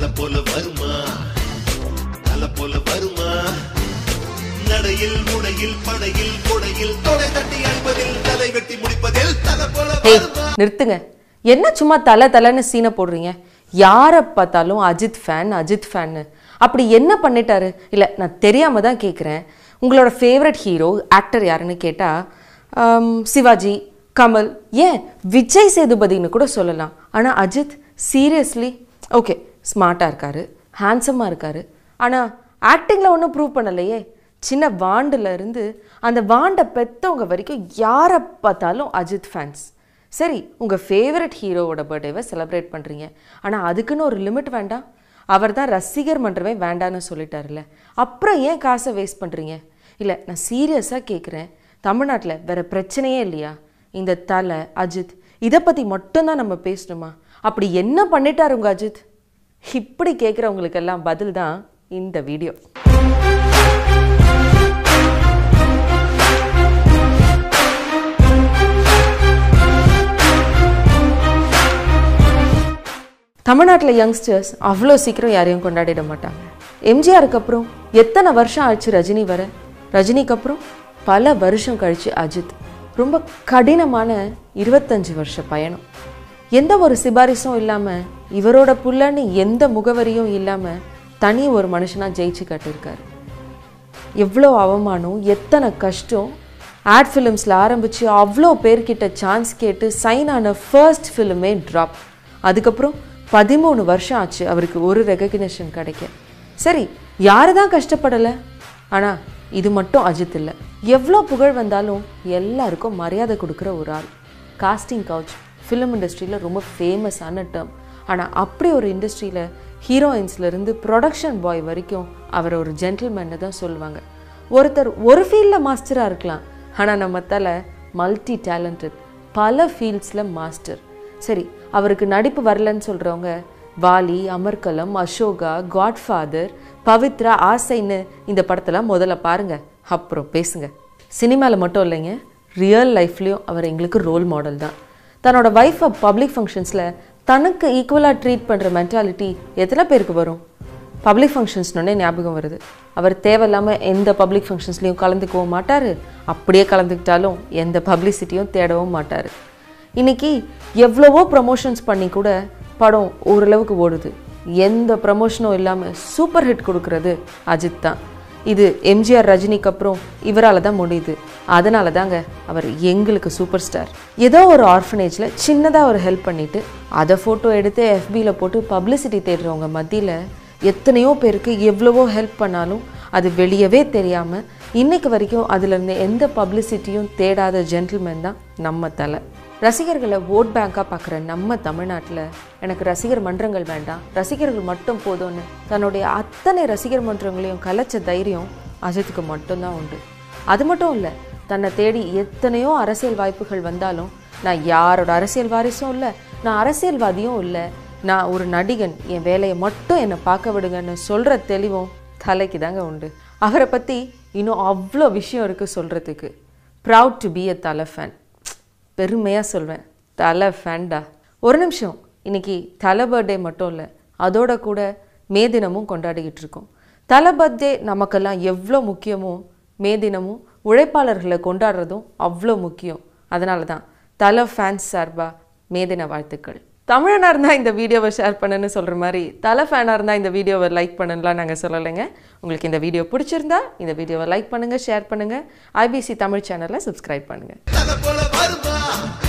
தலை போல வருமா தலை போல வருமா நடையில் முடையில் படையில் கொடையில் தொடை தட்டி அன்பதில் தலை வெட்டி முடிப்பதில் தலை போல ஏய் வருமா நிறுத்துங்க என்ன சும்மா தலை தலைன்னு சீனை போடுறீங்க யாரை பார்த்தாலும் அஜித் ஃபேன் அஜித் ஃபேன்னு அப்படி என்ன பண்ணிட்டாரு இல்லை நான் தெரியாம தான் கேட்குறேன் உங்களோட ஃபேவரட் ஹீரோ ஆக்டர் யாருன்னு கேட்டால் சிவாஜி கமல் ஏன் விஜய் சேதுபதின்னு கூட சொல்லலாம் ஆனால் அஜித் சீரியஸ்லி ஓகே ஸ்மார்ட்டாக இருக்காரு ஹேண்ட்ஸமாக இருக்காரு ஆனால் ஆக்டிங்கில் ஒன்றும் ப்ரூவ் பண்ணலையே சின்ன வாண்டுல இருந்து அந்த வாண்டை பெத்தவங்க வரைக்கும் யாரை பார்த்தாலும் அஜித் ஃபேன்ஸ் சரி உங்கள் ஃபேவரட் ஹீரோவோட பர்த்டேவை செலிப்ரேட் பண்ணுறீங்க ஆனால் அதுக்குன்னு ஒரு லிமிட் வேண்டாம் அவர் தான் ரசிகர் மன்றமே வேண்டான்னு சொல்லிட்டாருல்ல அப்புறம் ஏன் காசை வேஸ்ட் பண்ணுறீங்க இல்லை நான் சீரியஸாக கேட்குறேன் தமிழ்நாட்டில் வேற பிரச்சனையே இல்லையா இந்த தலை அஜித் இதை பற்றி மட்டும்தான் நம்ம பேசணுமா அப்படி என்ன பண்ணிட்டாரு உங்க அஜித் இப்படி கேட்குறவங்களுக்கெல்லாம் பதில் தான் இந்த வீடியோ தமிழ்நாட்டில் யங்ஸ்டர்ஸ் அவ்வளோ சீக்கிரம் யாரையும் கொண்டாடிட மாட்டாங்க எம்ஜிஆருக்கு அப்புறம் எத்தனை வருஷம் ஆச்சு ரஜினி வர ரஜினிக்கு அப்புறம் பல வருஷம் கழிச்சு அஜித் ரொம்ப கடினமான இருபத்தஞ்சு வருஷ பயணம் எந்த ஒரு சிபாரிசும் இல்லாமல் இவரோட புள்ளன்னு எந்த முகவரியும் இல்லாமல் தனி ஒரு மனுஷனாக ஜெயிச்சு காட்டியிருக்காரு எவ்வளோ அவமானம் எத்தனை கஷ்டம் ஆட் ஃபிலிம்ஸில் ஆரம்பித்து அவ்வளோ பேர்கிட்ட சான்ஸ் கேட்டு சைன் ஆன ஃபர்ஸ்ட் ஃபிலிமே ட்ராப் அதுக்கப்புறம் பதிமூணு வருஷம் ஆச்சு அவருக்கு ஒரு ரெகக்னிஷன் கிடைக்க சரி யாரு தான் கஷ்டப்படலை ஆனால் இது மட்டும் அஜித் இல்லை எவ்வளோ புகழ் வந்தாலும் எல்லாருக்கும் மரியாதை கொடுக்குற ஒரு ஆள் காஸ்டிங் கவுச் ஃபிலிம் இண்டஸ்ட்ரியில் ரொம்ப ஃபேமஸான டேர்ம் ஆனால் அப்படி ஒரு இண்டஸ்ட்ரியில் ஹீரோயின்ஸ்லேருந்து ப்ரொடக்ஷன் பாய் வரைக்கும் அவர் ஒரு ஜென்டில்மேன்னு தான் சொல்லுவாங்க ஒருத்தர் ஒரு ஃபீல்டில் மாஸ்டராக இருக்கலாம் ஆனால் நம்ம தலை மல்டி டேலண்டட் பல ஃபீல்ட்ஸில் மாஸ்டர் சரி அவருக்கு நடிப்பு வரலன்னு சொல்கிறவங்க வாலி அமர்கலம் அசோகா காட்ஃபாதர் பவித்ரா ஆசைன்னு இந்த படத்தெல்லாம் முதல்ல பாருங்க அப்புறம் பேசுங்க சினிமாவில் மட்டும் இல்லைங்க ரியல் லைஃப்லேயும் அவர் எங்களுக்கு ரோல் மாடல் தான் தன்னோட ஒய்ஃபை பப்ளிக் ஃபங்க்ஷன்ஸில் தனக்கு ஈக்குவலாக ட்ரீட் பண்ணுற மென்டாலிட்டி எத்தனை பேருக்கு வரும் பப்ளிக் ஃபங்க்ஷன்ஸ்னோடனே ஞாபகம் வருது அவர் தேவையில்லாமல் எந்த பப்ளிக் ஃபங்க்ஷன்ஸ்லையும் கலந்துக்கவும் மாட்டார் அப்படியே கலந்துக்கிட்டாலும் எந்த பப்ளிசிட்டியும் தேடவும் மாட்டார் இன்னைக்கு எவ்வளவோ ப்ரமோஷன்ஸ் பண்ணி கூட படம் ஓரளவுக்கு ஓடுது எந்த ப்ரமோஷனும் இல்லாமல் சூப்பர் ஹிட் கொடுக்கறது அஜித் தான் இது எம்ஜிஆர் ரஜினிக்கு அப்புறம் இவரால் தான் முடியுது அதனால தாங்க அவர் எங்களுக்கு சூப்பர் ஸ்டார் ஏதோ ஒரு ஆர்ஃபனேஜில் சின்னதாக ஒரு ஹெல்ப் பண்ணிட்டு அதை ஃபோட்டோ எடுத்து எஃபியில் போட்டு பப்ளிசிட்டி தேடுறவங்க மத்தியில் எத்தனையோ பேருக்கு எவ்வளவோ ஹெல்ப் பண்ணாலும் அது வெளியவே தெரியாமல் இன்னைக்கு வரைக்கும் அதுலேருந்து எந்த பப்ளிசிட்டியும் தேடாத ஜென்டில்மேன் தான் நம்ம தலை ரசிகர்களை ஓட் பேங்காக பார்க்குற நம்ம தமிழ்நாட்டில் எனக்கு ரசிகர் மன்றங்கள் வேண்டாம் ரசிகர்கள் மட்டும் போதும்னு தன்னுடைய அத்தனை ரசிகர் மன்றங்களையும் கலைச்ச தைரியம் அஜித்துக்கு மட்டும்தான் உண்டு அது மட்டும் இல்லை தன்னை தேடி எத்தனையோ அரசியல் வாய்ப்புகள் வந்தாலும் நான் யாரோட அரசியல் வாரிசும் இல்லை நான் அரசியல்வாதியும் இல்லை நான் ஒரு நடிகன் என் வேலையை மட்டும் என்னை பார்க்க விடுங்கன்னு சொல்கிற தெளிவும் தலைக்கு தாங்க உண்டு அவரை பற்றி இன்னும் அவ்வளோ விஷயம் இருக்குது சொல்கிறதுக்கு ப்ரவுட் டு பி அ தலை ஃபேன் பெருமையாக சொல்வேன் தலை ஃபேன்டா ஒரு நிமிஷம் இன்னைக்கு தலை பர்த்டே மட்டும் இல்லை அதோட கூட மே தினமும் கொண்டாடிக்கிட்டு இருக்கோம் தலை பர்த்டே நமக்கெல்லாம் எவ்வளோ முக்கியமோ மே தினமும் உழைப்பாளர்களை கொண்டாடுறதும் அவ்வளோ முக்கியம் அதனால தான் தலை ஃபேன்ஸ் சார்பா மே தின வாழ்த்துக்கள் தமிழனாக இருந்தால் இந்த வீடியோவை ஷேர் பண்ணுன்னு சொல்கிற மாதிரி தலை ஃபேனாக இருந்தால் இந்த வீடியோவை லைக் பண்ணுலாம் நாங்கள் சொல்லலைங்க உங்களுக்கு இந்த வீடியோ பிடிச்சிருந்தா இந்த வீடியோவை லைக் பண்ணுங்கள் ஷேர் பண்ணுங்கள் ஐபிசி தமிழ் சேனலை சப்ஸ்கிரைப் பண்ணுங்கள் தலை போல வருமா